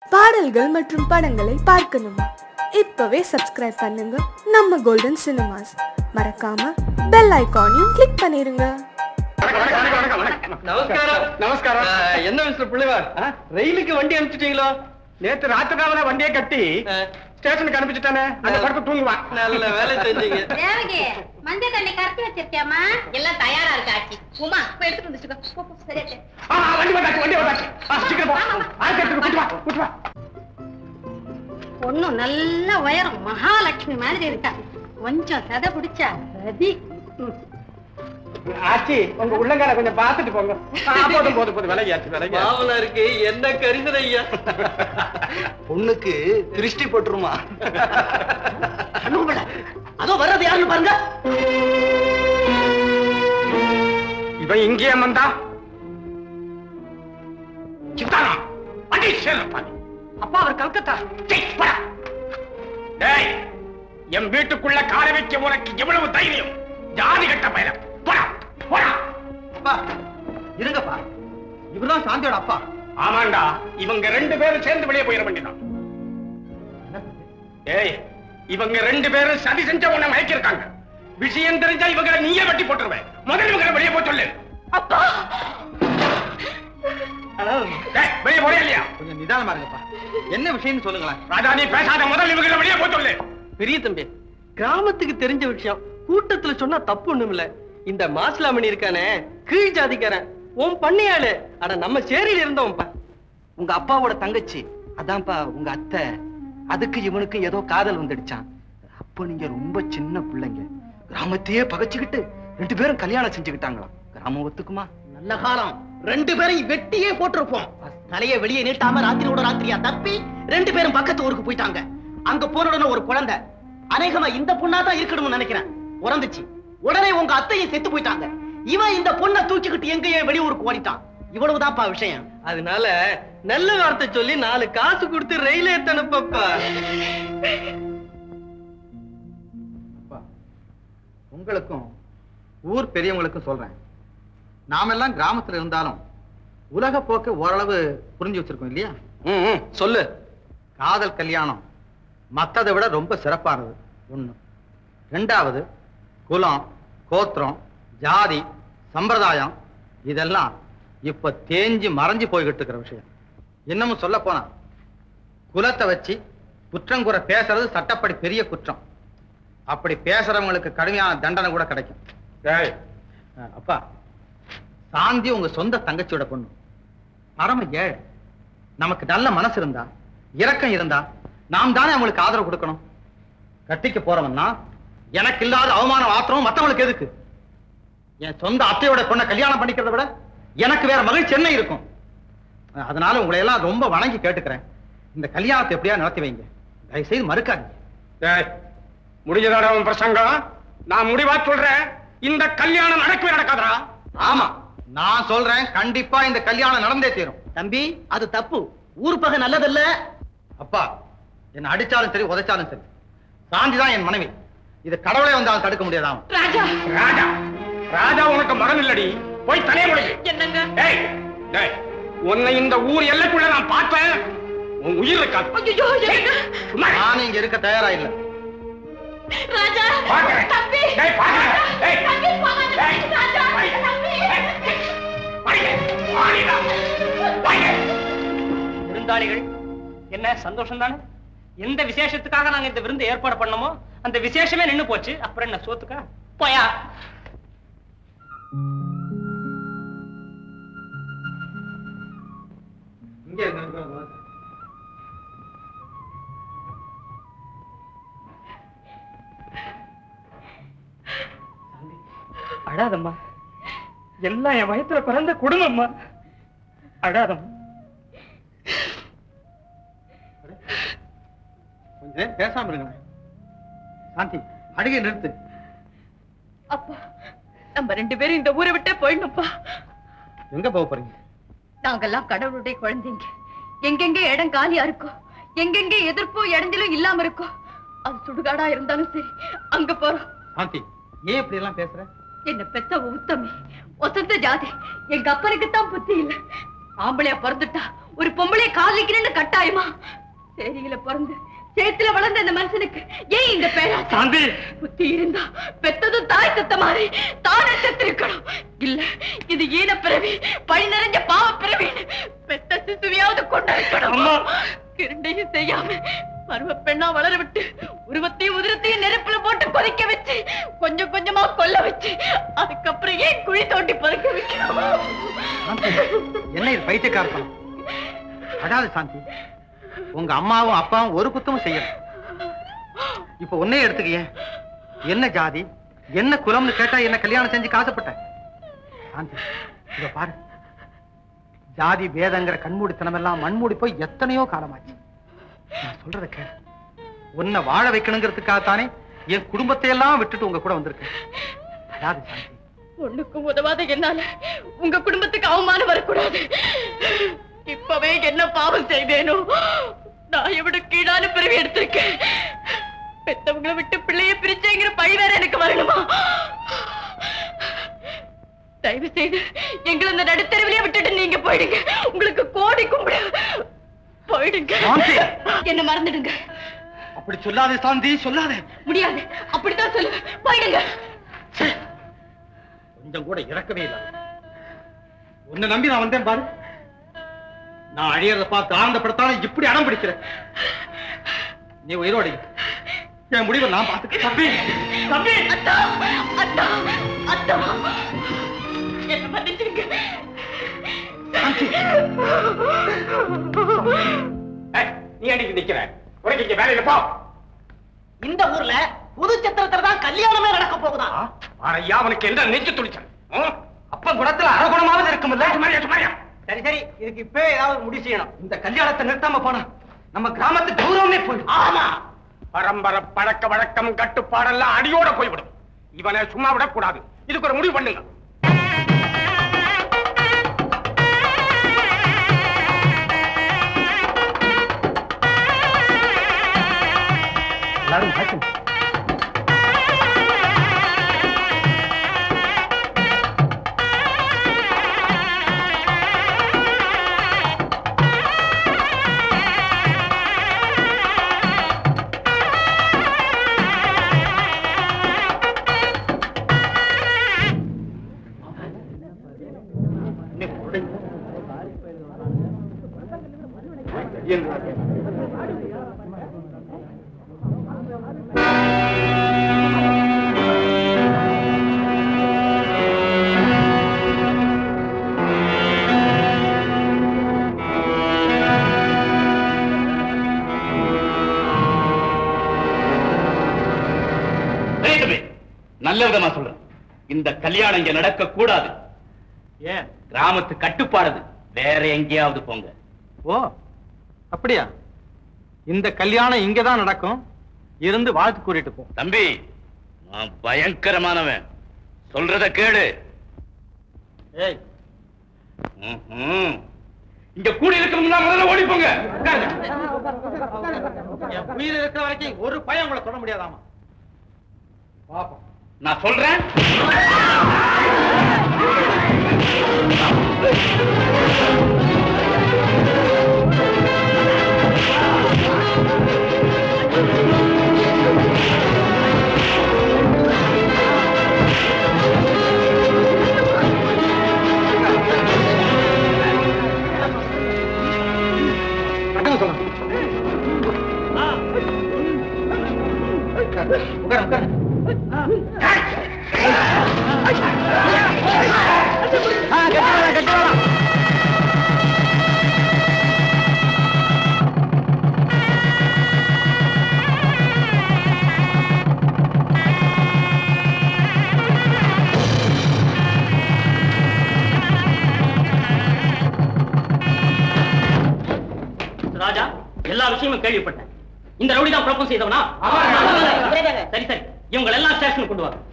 பாடல்கள் மற்றும் படங்களை பார்க்கணுமா இப்பவே சப்ஸ்கிரைப் பண்ணுங்க நம்ம கோல்டன் சினிமாஸ் மறக்காம பெல் ஐகானையும் கிளிக் பண்ணிருங்க நமஸ்காரம் நமஸ்காரம். ஆ, என்ன மிஸ்டர் புள்ளிவார் ரயிலுக்கு வண்டி அனுப்பிச்சிட்டீங்களோ நேத்து ராத்திரி வண்டியை கட்டி ஸ்டேஷனுக்கு அனுப்பிச்சுட்டானே அந்த படத்தை தூங்குவான் நல்ல வேலை செஞ்சீங்க தேவகி மஞ்சள் தண்ணி கரைச்சி வச்சிருக்கியாமா எல்லாம் தயாரா இருக்கு ஆச்சி உமா போய் எடுத்துட்டு வந்துச்சுக்கோ போ, போ, சரியாச்சு ஆ, ஆ, வண்டி வந்தாச்சு வண்டி வந்தாச்சு ஆ, சீக்கிரம் போ ஆயிரத்தி கூட்டு வா கூட்டு வா பொண்ணு நல்ல உயரம் மகாலட்சுமி மாதிரி இருக்கா கொஞ்சம் சதை பிடிச்சா ரதி ம். ஆச்சி உங்க உள்ளங்கால கொஞ்சம் பார்த்துட்டு போங்க ஆ, போதும் போதும் போதும் விலகியாச்சு விலகியாச்சு மாமனாருக்கு என்ன கரிசனை ஐயா பொண்ணுக்கு திருஷ்டி போட்டுருமா அதோ வர்றது யாருன்னு பாருங்க இவன் இங்கே வந்தா சித்தாராம் வண்டி சேர்ப்பாங்க அப்பா அவர் கல்கத்தா டேய், போடா. டேய், என் வீட்டுக்குள்ள காலை வைக்க உனக்கு எவ்வளவு தைரியம் ஜாதி கட்ட பயிர போடா போடா அப்பா இருங்கப்பா இவர்தான் சாந்தியோட அப்பா ஆமாண்டா இவங்க ரெண்டு பேரும் சேர்ந்து வெளியே போயிட வேண்டியதான் ஏய் இவங்க ரெண்டு பேரும் சதி செஞ்ச உன்னை மயக்கிருக்காங்க விஷயம் தெரிஞ்சா இவங்களை நீயே வெட்டி போட்டுருவேன் முதல்ல இவங்களை வெளியே போய் சொல்லு அப்பா டேய், வெளியே போறியா இல்லையா கொஞ்சம் நிதானமா இருங்கப்பா என்ன விஷயம்னு சொல்லுங்களேன் ராஜா நீ பேசாத முதல்ல இவங்களை வெளியே போய் சொல்லு பெரிய தம்பி கிராமத்துக்கு தெரிஞ்ச விஷயம் கூட்டத்துல சொன்னா தப்பு ஒண்ணும் இல்ல இந்த மாசிலாமணி இருக்கானே கீழ் ஜாதிக்காரன் உன் பண்ணையாளு அட நம்ம சேரியில இருந்தவன்பா உங்க அப்பாவோட தங்கச்சி அதான்ப்பா உங்க அத்தை அதுக்கு இவனுக்கு ஏதோ காதல் வந்துடுச்சான் அப்ப நீங்க ரொம்ப சின்ன பிள்ளைங்க கிராமத்தையே பகைச்சுக்கிட்டு ரெண்டு பேரும் கல்யாணம் செஞ்சுக்கிட்டாங்களாம் கிராமம் ஒத்துக்குமா நல்ல காலம் ரெண்டு பேரும் வெட்டியே போட்டிருப்போம் தலைய வெளியே நீட்டாம ராத்திரியோட ராத்திரியா தப்பி ரெண்டு பேரும் பக்கத்து ஊருக்கு போயிட்டாங்க அங்க போன உடனே ஒரு குழந்தை அநேகமா இந்த பொண்ணா தான் இருக்கணும்னு நினைக்கிறேன் பிறந்துச்சு உடனே உங்க அத்தையும் செத்து போயிட்டாங்க இவன் இந்த பொண்ணை தூக்கிக்கிட்டு எங்கேயே வெளியூருக்கு ஓடிட்டான் இவ்வளவுதான்ப்பா விஷயம் அதனால நல்ல வார்த்தை சொல்லி நாலு காசு கொடுத்து ரயில் ஏத்தனுப்பப்பா உங்களுக்கும் ஊர் பெரியவங்களுக்கும் சொல்றேன் நாமெல்லாம் கிராமத்துல இருந்தாலும் உலக போக்கு ஓரளவு புரிஞ்சு வச்சிருக்கோம் இல்லையா ம், ம், சொல்லு காதல் கல்யாணம் மத்ததை விட ரொம்ப சிறப்பானது ஒண்ணு ரெண்டாவது குலம் கோத்திரம் ஜாதி சம்பிரதாயம் இதெல்லாம் இப்ப தேஞ்சு மறைஞ்சு போய்கிட்டு இருக்கிற விஷயம் இன்னமும் சொல்ல போனா குலத்தை வச்சு குற்றங்குறை பேசுறது சட்டப்படி பெரிய குற்றம் அப்படி பேசுறவங்களுக்கு கடுமையான தண்டனை கூட கிடைக்கும் டேய் அஹ், அப்பா சாந்தி உங்க சொந்த தங்கச்சியோட பொண்ணு பரம ஏழை நமக்கு நல்ல மனசு இருந்தா இரக்கம் இருந்தா நாம் தானே அவங்களுக்கு ஆதரவு கொடுக்கணும் கட்டிக்க போறவன்னா எனக்கு இல்லாத அவமானம் ஆத்திரம் மத்தவங்களுக்கு எதுக்கு என் சொந்த அத்தையோட பொண்ணை கல்யாணம் பண்ணிக்கிறத விட எனக்கு வேற மகிழ்ச்சி என்ன இருக்கும் அஹ், அதனால உங்களை எல்லாம் ரொம்ப வணங்கி கேட்டுக்கிறேன் இந்த கல்யாணத்தை எப்படியா நடத்தி வைங்க தயவு செய்து மறுக்காதீங்க டேய் முடிஞ்சதாடா உன் பிரசங்கம் நான் முடிவா சொல்றேன் இந்த கல்யாணம் நடக்கவே நடக்காதடா ஆமா நான் சொல்றேன் கண்டிப்பா இந்த கல்யாணம் நடந்தே தீரும் தம்பி அது தப்பு ஊர் பகை நல்லதல்ல அப்பா என்ன அடிச்சாலும் சரி உதைச்சாலும் சரி சாந்தி தான் என் மனைவி இது கடவுளே வந்தாலும் தடுக்க முடியாதாம் ராஜா ராஜா ராஜா உனக்கு மகன் இல்லடி போய் தலைய முடியும் என்னங்க டேய் டேய் உன்னை இந்த ஊர் எல்லைக்குள்ள நான் பார்த்தேன் உன் உயிர் இருக்காது ஐயோ என்னங்க சும்மா இரு. நான் இங்க இருக்க தயாரா இல்ல ராஜா பார்க்கிறேன். தம்பி டேய், பார்க்கிறேன். டேய். தம்பி போகாத. டேய். ராஜா வாங்க. தம்பி டேய். வாங்க. வாடிடா. வாங்க. விருந்தாளிகள் என்ன சந்தோஷம் தானே எந்த விசேஷத்துக்காக நாங்க இந்த விருந்து ஏற்பாடு பண்ணோமோ அந்த விசேஷமே நின்னு போச்சு அப்புறம் என்ன சோத்துக்கா போயா இங்க இருங்க அழாதம்மா எல்லாம் என் வயத்துல பிறந்த குடும்பம்மா அழாதம்மா கொஞ்ச நேரம் பேசாம இருங்க சாந்தி அழுகை நிறுத்து அப்பா நம்ம ரெண்டு பேரும் இந்த ஊரை விட்டே போயிடணும்ப்பா எங்க போக போறீங்க நாங்கெல்லாம் கடவுளுடைய குழந்தைங்க எங்கெங்க இடம் காலியா இருக்கோ எங்கெங்க எதிர்ப்போ இடஞ்சலும் இல்லாம இருக்கோ அது சுடுகாடா இருந்தாலும் சரி அங்க போறோம் சாந்தி ஏன் இப்படி எல்லாம் பேசுற என்ன பெத்த உத்தமி வசந்த ஜாதி எங்க அப்பனுக்கு தான் புத்தி இல்ல ஆம்பளையா பிறந்துட்டா ஒரு பொம்பளை காதலிக்கணும்னு கட்டாயமா சேரியில பிறந்து சேத்துல வளர்ந்த இந்த மனுஷனுக்கு ஏன் இந்த பேரா சாந்தி புத்தி இருந்தா பெத்ததும் தாய் தத்த மாதிரி தானே செத்திருக்கணும் இல்ல இது ஈன பிறவி பழி நிறைஞ்ச பாவ பிறவி பெத்த சிசுவையாவது கொண்டிருக்கணும் இரண்டையும் செய்யாம பருவ பெண்ணா வளர விட்டு உருவத்தையும் உதிரத்தையும் நெருப்புல போட்டு கொதிக்க வச்சு கொஞ்சம் கொஞ்சமா கொல்ல வச்சு அதுக்கப்புறம் ஏன் குழி தோண்டி புதைக்க வைக்கணும் சாந்தி, என்ன இது பைத்தியக்காரத்தனம் அடாது சாந்தி உங்க அம்மாவும் அப்பாவும் ஒரு குத்தமும் செய்யல இப்ப உன்னையே எடுத்துக்கிய என்ன ஜாதி என்ன குலம்னு கேட்டா என்ன கல்யாணம் செஞ்சு காசப்பட்ட சாந்தி இத பாரு ஜாதி பேதங்கிற கண்மூடித்தனம் எல்லாம் மண்மூடி போய் எத்தனையோ காலமாச்சு நான் சொல்றத கேளு உன்னை வாழ வைக்கணுங்கிறதுக்காகத்தானே என் குடும்பத்தை எல்லாம் விட்டுட்டு உங்க கூட வந்திருக்கேன் அடாது சாந்தி ஒண்ணுக்கும் உதவாத என்னால உங்க குடும்பத்துக்கு அவமானம் வரக்கூடாது இப்பவே என்ன பாவம் செய்தேனோ நான் எவ்வளவு கீழான பிறவி எடுத்திருக்கேன் பெத்தவங்களை விட்டு பிள்ளைய பிரிச்சேங்கிற பழி வேற எனக்கு வரணுமா தயவு செய்து எங்களை இந்த நடுத்தருவிலே விட்டுட்டு நீங்க போயிடுங்க உங்களுக்கு கோடி கும்பிடு போயிடுங்க சாந்தி! என்ன மறந்துடுங்க அப்படி சொல்லாதே சாந்தி சொல்லாதே முடியாது அப்படித்தான் சொல்லுவேன் போயிடுங்க கொஞ்சம் கூட இறக்கவே இல்லை உன்னை நம்பி நான் வந்தேன் பாரு நான் அழியறத பார்த்து ஆனந்தப்படுத்தாலும் இப்படி அடம் பிடிக்கிறேன் நீ உயிரோடு இரு. என் முடிவை நான் பார்த்துக்க தம்பி தம்பி அத்தா அத்தா அத்தா என்ன மன்னிச்சிருங்க ஏய், நீ அடிக்கு நிக்கிற உனக்கு இங்க வேலையில போ இந்த ஊர்ல புது சத்திரத்துல தான் கல்யாணமே நடக்க போகுதா ஆரையா அவனுக்கு என்ன நெஞ்சு துடிச்சல் அப்ப குணத்துல அறகுணமாவது இருக்குமில்ல சுமாரியா சுமாரியா சரி சரி இதுக்கு இப்பவே ஏதாவது முடிவு செய்யணும் இந்த கல்யாணத்தை நிறுத்தாம போனா நம்ம கிராமத்து கௌரவமே போயிடும் ஆமா பரம்பரை பழக்க வழக்கம் கட்டுப்பாடெல்லாம் அடியோட போய்விடும் இவனை சும்மா விடக்கூடாது இதுக்கு ஒரு முடிவு பண்ணுங்க எல்லாரும் பாய்ச்சுங்க. ரேட்டுமே நல்ல விதமா சொல்றேன் இந்த கல்யாணம் இங்க நடக்க கூடாது ஏன் கிராமத்து கட்டுப்பாடு வேற எங்கேயாவது போங்க ஓ அப்படியா இந்த கல்யாணம் இங்கதான் நடக்கும் இருந்து வாழ்த்து கூறிட்டு போ தம்பி நான் பயங்கரமானவன் சொல்றத கேளு ஏய் ம்ஹும். இங்க கூடி இருக்கணும்னா முதல்ல ஓடி போங்க என் உயிர் இருக்கிற வரைக்கும் ஒரு பயம் உங்களை தொட முடியாதாமா பாப்போம் நான் சொல்றேன் அக்கா சொல்லுங்க உட்காரு உட்காரு ராஜா எல்லா விஷயமும் கேள்விப்பட்டேன் இந்த ரவுடி தான் ப்ரப்போஸ் செய்தவனா சரி சரி இவங்க எல்லாம் ஸ்டேஷனுக்கு கொண்டு வாங்க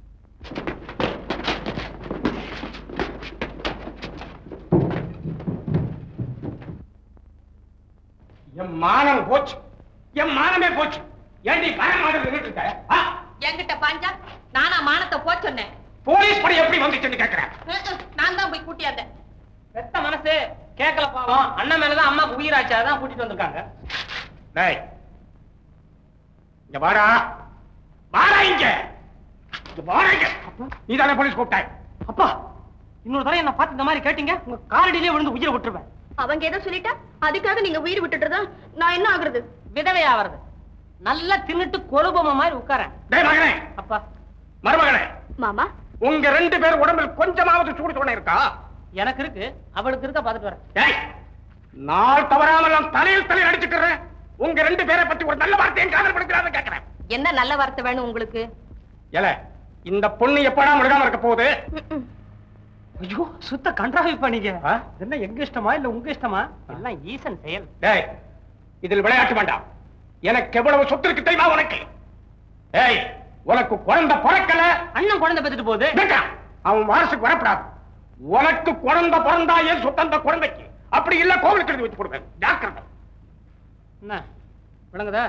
என் மானம் போச்சு என் மானமே போச்சு ஏண்டி பயம் மாதிரி நின்னுட்டு இருக்க ஆ? என்கிட்ட பாஞ்சா நானா மானத்தை போ சொன்னேன் போலீஸ் படி எப்படி வந்துச்சுன்னு கேக்குறேன் நான் தான் போய் கூட்டியாந்தேன் பெத்த மனசு கேட்கல பாவம் அண்ணன் மேலதான் அம்மாக்கு உயிராச்சு அதான் கூட்டிட்டு வந்திருக்காங்க டேய் இங்க வாடா வாடா இங்க இங்க வாடா இங்க நீ தானே போலீஸ் கூப்பிட்டாய் அப்பா இன்னொரு தடவை என்ன பார்த்து இந்த மாதிரி கேட்டீங்க உங்க காரடியிலே விழுந்து உயிரை விட்டுருவேன் அவங்க ஏதோ சொல்லிட்டா அதுக்காக நீங்க உயிர் விட்டுட்டுறதா நான் என்ன ஆகுறது விதவை ஆவறது நல்லா தின்னுட்டு கொழுபம மாதிரி உட்காரேன் டேய் மகனே அப்பா மருமகனே மாமா உங்க ரெண்டு பேர் உடம்பில் கொஞ்சமாவது சூடு சொன்ன இருக்கா எனக்கு இருக்கு அவளுக்கு இருக்க பார்த்துட்டு வரேன் டேய் நாள் தவறாமல் நான் தலையில் தலையில் அடிச்சுக்கிறேன் உங்க ரெண்டு பேரை பத்தி ஒரு நல்ல வார்த்தையை காதல் படுக்கிறான்னு கேட்கிறேன் என்ன நல்ல வார்த்தை வேணும் உங்களுக்கு ஏல இந்த பொண்ணு எப்படா முழுகாம இருக்க போகுது ஐயோ சுத்த கன்றாவி பண்ணீங்க என்ன எங்க இஷ்டமா இல்ல உங்க இஷ்டமா எல்லாம் ஈசன் செயல் டேய் இதில் விளையாட்டு வேண்டாம் எனக்கு எவ்வளவு சொத்து இருக்கு தெரியுமா உனக்கு ஏய் உனக்கு குழந்தை பிறக்கல அண்ணன் குழந்தை பெத்துட்டு போகுது வேண்டாம். அவன் வாரசுக்கு வரப்படாது உனக்கு குழந்தை பிறந்தா ஏன் சொத்து அந்த குழந்தைக்கு அப்படி இல்ல கோவிலுக்கு எழுதி வச்சு கொடுப்பேன் ஜாக்கிரதை என்ன விளங்குதா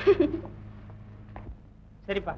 சரிப்பா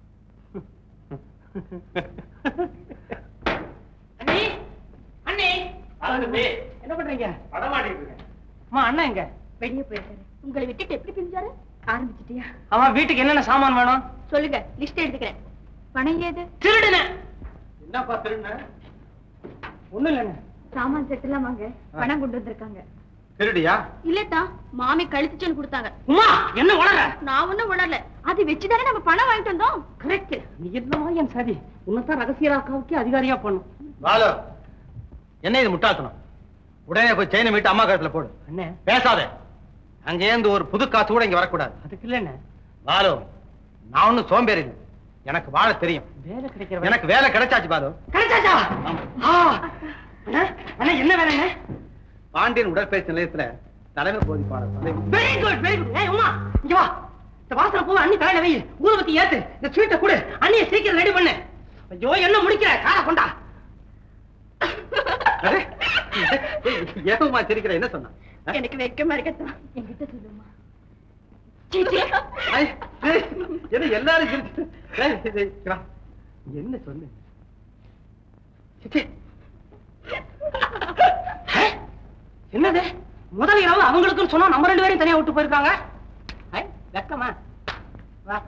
அண்ணி அண்ணி என்ன பண்றீங்க அம்மா அண்ணன் எங்க வெளியே போயிருக்காரு உங்களை விட்டுட்டு எப்படி பிரிஞ்சாரு ஆரம்பிச்சிட்டியா அவன் வீட்டுக்கு என்னென்ன சாமான் வேணும் சொல்லுங்க லிஸ்ட் எடுத்துக்கிறேன் பணம் ஏது திருடுன என்னப்பா திருண்ண ஒண்ணு இல்லைண்ணே சாமான் செட் எல்லாம் வாங்க பணம் கொண்டு வந்திருக்காங்க திருடியா இல்லத்தா மாமி கழிச்சுன்னு கொடுத்தாங்க உமா என்ன வளர நான் ஒண்ணும் உணரல அது வச்சுதானே நம்ம பணம் வாங்கிட்டு வந்தோம் கரெக்ட் நீ என்னமா என் சதி உன்னைத்தான் ரகசியராக்காவுக்கு அதிகாரியா பண்ணும் பாலு என்ன இது முட்டாள்தனம் உடனே போய் செயினை மீட்டு அம்மா கழுத்துல போடு அண்ணே பேசாத அங்கேருந்து ஒரு புது காசு கூட இங்க வரக்கூடாது அதுக்கு இல்லைண்ணே பாலு நான் ஒண்ணும் சோம்பேறி இல்லை எனக்கு வாழ தெரியும் வேலை கிடைக்கிற எனக்கு வேலை கிடைச்சாச்சு பாலு கிடைச்சாச்சா ஆ. அண்ணா அண்ணா என்ன வேலைங்க பாண்டியன் உடற்பயிற்சி நிலையத்துல தலைமை போதிப்பாளர் பதவி வெரி குட் வெரி குட் ஏய் உமா இங்க வா இந்த வாசனை பூவை அண்ணி தலையில வை ஊதுபத்தி ஏத்து இந்த ஸ்வீட்டை கொடு அண்ணிய சீக்கிரம் ரெடி பண்ணு ஐயோ என்ன முடிக்கிற கார கொண்டா அரே, ஏமா சிரிக்கிற என்ன சொன்னா ஆ? எனக்கு வெக்கமா இருக்கத்தான் என்கிட்ட சொல்லுமா ஐ, ஏய், என்ன எல்லாரும் சிரிச்சு ஏய், ஏய், இங்க வா. என்ன சொல்லு சிச்சி, என்னது முதல் இரவு அவங்களுக்குன்னு சொன்னா நம்ம ரெண்டு பேரையும் தனியா விட்டு போயிருக்காங்க ஐ, வெக்கமா வா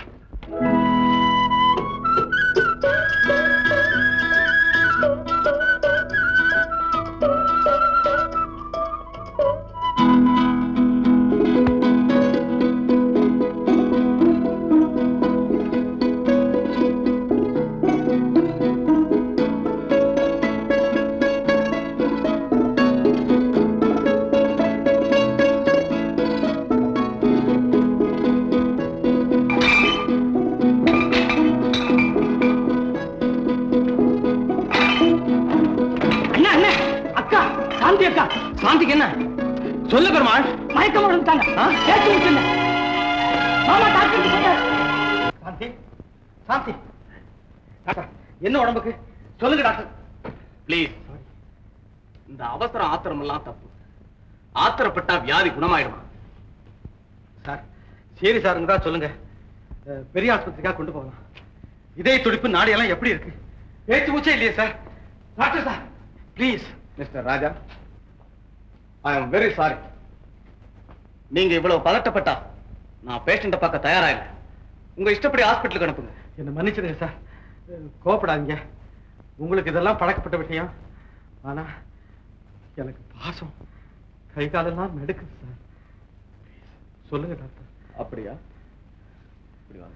அண்ணா அண்ணா அக்கா சாந்தி அக்கா சாந்திக்கு என்ன சொல்லு பெருமாள் மயக்கம் விழுந்துட்டாங்க பேச்சு விட்டுல மாமா டாக்டர் சொன்னார் சாந்தி சாந்தி டாக்டர் என்ன உடம்புக்கு சொல்லுங்க டாக்டர் ப்ளீஸ் இந்த அவசர ஆத்திரம் எல்லாம் தப்பு ஆத்திரப்பட்டா வியாதி குணமாயிடுமா சார் சரி சார் தான் சொல்லுங்க அஹ், பெரிய ஆஸ்பத்திரிக்காக கொண்டு போகலாம் இதய துடிப்பு நாடியெல்லாம் எப்படி இருக்கு பேச்சு மூச்சே இல்லையே sir doctor sir please mister Raja I am very sorry நீங்க இவ்வளவு பதட்டப்பட்டா நான் பேஷண்ட பார்க்க தயாரா இல்லை உங்க இஷ்டப்படி ஹாஸ்பிட்டலுக்கு அனுப்புங்க என்ன மன்னிச்சிடுங்க சார் அஹ், கோவப்படாதீங்க உங்களுக்கு இதெல்லாம் பழக்கப்பட்ட விஷயம் ஆனா எனக்கு பாசம் கை காலெல்லாம் நடுக்குது சார் Please, சொல்லுங்க டாக்டர் அப்படியா இப்படி வாங்க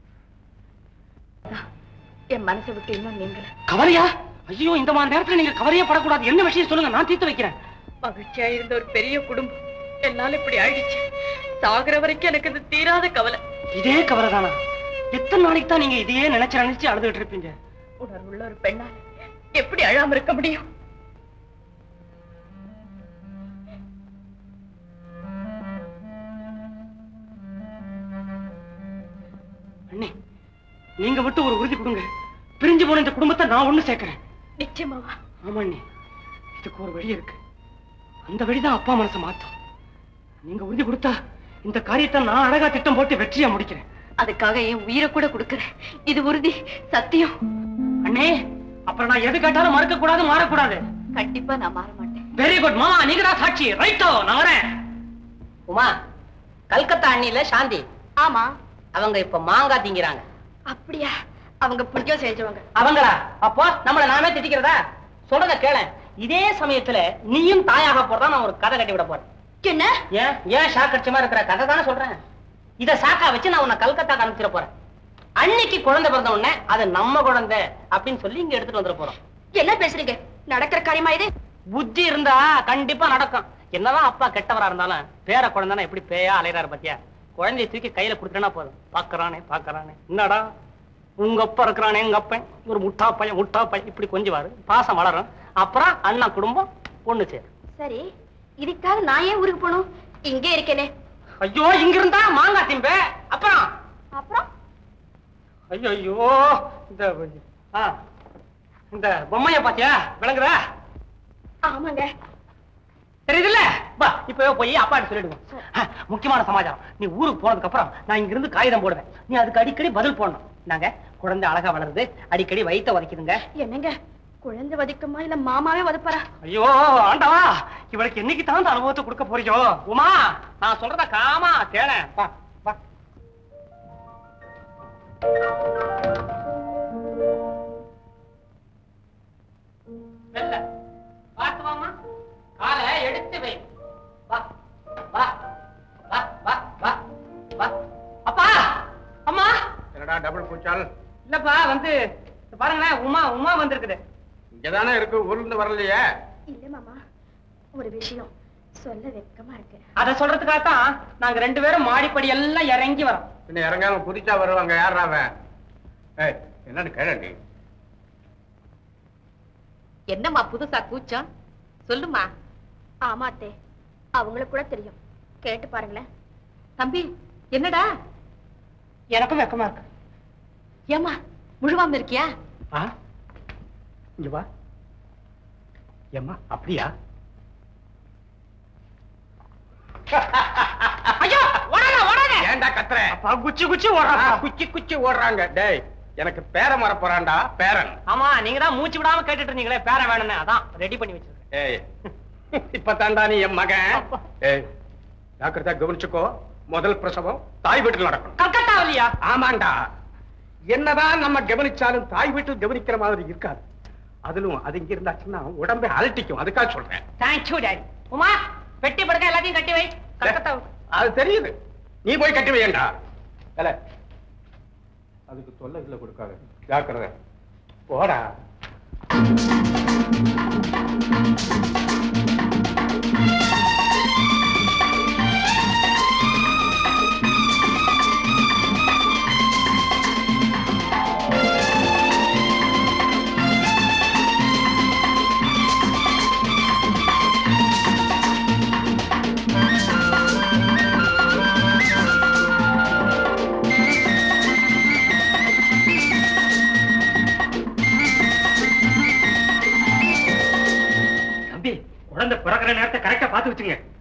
என் மனசை விட்டு இன்னும் நீங்க கவலையா ஐயோ இந்த மாதிரி நேரத்துல நீங்க கவலையே படக்கூடாது என்ன விஷயம் சொல்லுங்க நான் தீர்த்து வைக்கிறேன் மகிழ்ச்சியா இருந்த ஒரு பெரிய குடும்பம் என்னால இப்படி ஆயிடுச்சு சாகுற வரைக்கும் எனக்கு இது தீராத கவலை இதே கவலை தானா எத்தனை நாளைக்கு தான் நீங்க இதையே நினைச்சு நினைச்சு அழுதுட்டு இருப்பீங்க உணர்வுள்ள ஒரு பெண்ணால் எப்படி அழாம இருக்க முடியும் அண்ணே நீங்க விட்டு ஒரு உறுதி கொடுங்க பிரிஞ்சு போன இந்த குடும்பத்தை நான் ஒண்ணு சேர்க்கிறேன் நிச்சயமாவா ஆமா அண்ணே இதுக்கு ஒரு வழி இருக்கு அந்த வழிதான் அப்பா மனசை மாத்தும் நீங்க உறுதி கொடுத்தா இந்த காரியத்தை நான் அழகா திட்டம் போட்டு வெற்றியா முடிக்கிறேன் அதுக்காக என் உயிரை கூட கொடுக்கறேன் இது உறுதி சத்தியம் அண்ணே அப்புறம் நான் எது கேட்டாலும் மறுக்க கூடாது மாறக்கூடாது கண்டிப்பா நான் மாற மாட்டேன் வெரி குட் மாமா நீங்க தான் சாட்சி ரைட்டோ நான் வரேன் உமா கல்கத்தா அண்ணில சாந்தி ஆமா அவங்க இப்ப மாங்காய் திங்கிறாங்க அப்படியா அவங்க பிடிக்கும் செஞ்சவங்க அவங்களா அப்போ நம்மள நாமே திட்டிக்கிறதா சொல்றத கேள இதே சமயத்துல நீயும் தாயாக போறதா நான் ஒரு கதை கட்டி விட போறேன் என்ன ஏன் ஏன் ஷாக் அடிச்ச இருக்கிற கதை தானே சொல்றேன் இத சாக்கா வச்சு நான் உன்னை கல்கத்தா அனுப்பிச்சிட போறேன் அன்னைக்கு குழந்தை பிறந்த உடனே அது நம்ம குழந்தை அப்படின்னு சொல்லி இங்க எடுத்துட்டு வந்துட போறோம் என்ன பேசுறீங்க நடக்கிற காரியமா இது புத்தி இருந்தா கண்டிப்பா நடக்கும் என்னதான் அப்பா கெட்டவரா இருந்தாலும் பேர குழந்தைனா எப்படி பேயா அலையறாரு பாத்தியா குழந்தைய தூக்கி கையில கொடுத்துட்டா போதும் பாக்குறானே பாக்குறானே என்னடா உங்க அப்பா இருக்கிறானே எங்க அப்பன் ஒரு முட்டா பையன் முட்டா பையன் இப்படி கொஞ்சுவாரு பாசம் வளரும் அப்புறம் அண்ணா குடும்பம் பொண்ணு சேரும் சரி இதுக்காக நான் ஏன் ஊருக்கு போகணும் இங்கே இருக்கேனே ஐயோ இங்க இருந்தா மாங்காய் திம்ப அப்புறம் அப்புறம் ஐயோ ஐயோ இந்த ஆ, இந்த பொம்மைய பாத்தியா விளங்குதா ஆமாங்க தெரியுதுல்ல பா இப்பவே போய் அப்பாட்ட சொல்லிடுவோம் ஆ, முக்கியமான சமாச்சாரம் நீ ஊருக்கு போனதுக்கு அப்புறம் நான் இங்க இருந்து காகிதம் போடுவேன் நீ அதுக்கு அடிக்கடி பதில் போடணும் நாங்க குழந்தை அழகா வளருது அடிக்கடி வயித்த உதைக்குதுங்க என்னங்க குழந்தை வதிக்குமா இல்ல மாமாவே வதப்பாரா ஐயோ ஆண்டவா இவளுக்கு என்னைக்கு தான் அந்த அனுபவத்தை கொடுக்க போறியோ உமா நான் சொல்றத காமா கேள வா வா மெல்ல. பார்த்து வாம்மா. காலை எடுத்து வை வா வா வா வா வா வா அப்பா அம்மா என்னடா டபுள் பூச்சால் இல்லப்பா வந்து இத பாருங்களேன் உமா உமா வந்திருக்குது இங்கதானே இருக்கு ஊர்ல இருந்து வரலையே இல்ல மாமா ஒரு விஷயம் சொல்ல வெக்கமா இருக்கு அத சொல்றதுக்காகத்தான் நாங்க ரெண்டு பேரும் மாடிப்படி எல்லாம் இறங்கி வரோம் பின்ன இறங்காம புதுச்சா வருவாங்க யாரா அவன் ஏய் என்னன்னு கேளண்டி என்னம்மா புதுசா கூச்சம் சொல்லுமா ஆமா அத்தே அவங்களுக்கு கூட தெரியும் கேட்டு பாருங்களேன் தம்பி என்னடா எனக்கும் வெக்கமா இருக்கு ஏமா முழுவாம இருக்கியா ஆ இங்க வா ஏம்மா அப்படியா ஐயோ ஓடாத ஓடாத ஏன்டா கத்துற அப்பா குச்சி குச்சி ஆ, ஓடுறாப்பா குச்சி குச்சி ஓடுறாங்க டேய் எனக்கு பேர மர போறான்டா பேரன் ஆமா நீங்க தான் மூச்சு விடாம கேட்டுட்டு இருந்தீங்களே பேர வேணும்னு அதான் ரெடி பண்ணி வச்சிருக்கேன் ஏய் இப்பதான்டா நீ என் மகன் ஏய் ஜாக்கிரதா கவனிச்சுக்கோ முதல் பிரசவம் தாய் வீட்டில் நடக்கணும் கல்கத்தா இல்லையா ஆமாண்டா என்னதான் நம்ம கவனிச்சாலும் தாய் வீட்டில் கவனிக்கிற மாதிரி இருக்காது அதிலும் அது இங்க இருந்தாச்சுன்னா உடம்பை அலட்டிக்கும் அதுக்காக சொல்றேன் தேங்க்யூ டாடி உமா பெட்டி படுக்க எல்லாத்தையும் கட்டி வை கல்கத்தா அது தெரியுது நீ போய் கட்டி வையண்டா இல்ல அதுக்கு தொல்லை இல்லை கொடுக்காத ஜாக்கிரதை போடா தம்பி குழந்தை பிறக்கிற நேரத்தை கரெக்டா பார்த்து வச்சுங்க